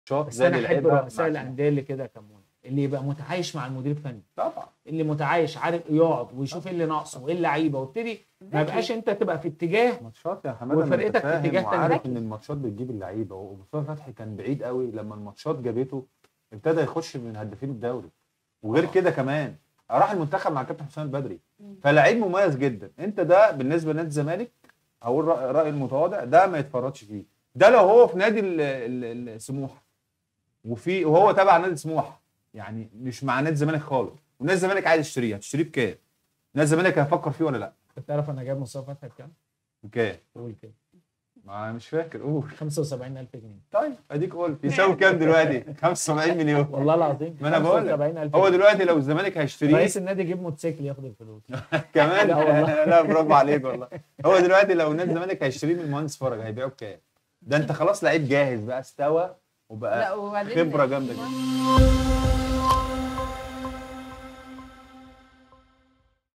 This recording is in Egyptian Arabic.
شاط بس زي انا اللي احب لعبها رؤساء مع- الانديه اللي كده كمون اللي يبقى متعايش مع المدير الفني طبعا اللي متعايش عارف يقعد ويشوف ايه اللي ناقصه وايه اللعيبه وابتدي ما يبقاش انت تبقى في اتجاه ماتشات يا حماده ما وفرقتك انت في فاهم اتجاه تاني. وعارف ان الماتشات بتجيب اللعيبه ومصطفى فتحي كان بعيد قوي لما الماتشات جابته ابتدى يخش من هدافين الدوري وغير كده كمان راح المنتخب مع كابتن حسام البدري فلعيب مميز جدا انت ده بالنسبه لنادي الزمالك هقول رأي- رايي المتواضع ده ما يتفرطش فيه ده لو هو في نادي ال- ال- ال- سموحه وفي وهو تبع نادي سموحه يعني مش مع نادي الزمالك خالص ونادي الزمالك عايز يشتريه هتشتريه بكام؟ نادي الزمالك هيفكر فيه ولا لا؟ انت تعرف انا جايب مصطفى فتحي بكام؟ بكام؟ قول كده ما مش فاكر قول 75000 جنيه طيب اديك قلت يساوي كام دلوقتي 75 مليون والله العظيم ما أنا بقول لك. 75000 هو جنيه. دلوقتي لو الزمالك هيشتريه رئيس النادي يجيب موتوسيكل ياخد الفلوس كمان لا والله. لا برافو عليك والله هو دلوقتي لو نادي الزمالك هيشتريه من المهندس فرج هيبيعه بكام ده انت خلاص لعيب جاهز بقى استوى لا وبقى وبعدين خبره جامده جدا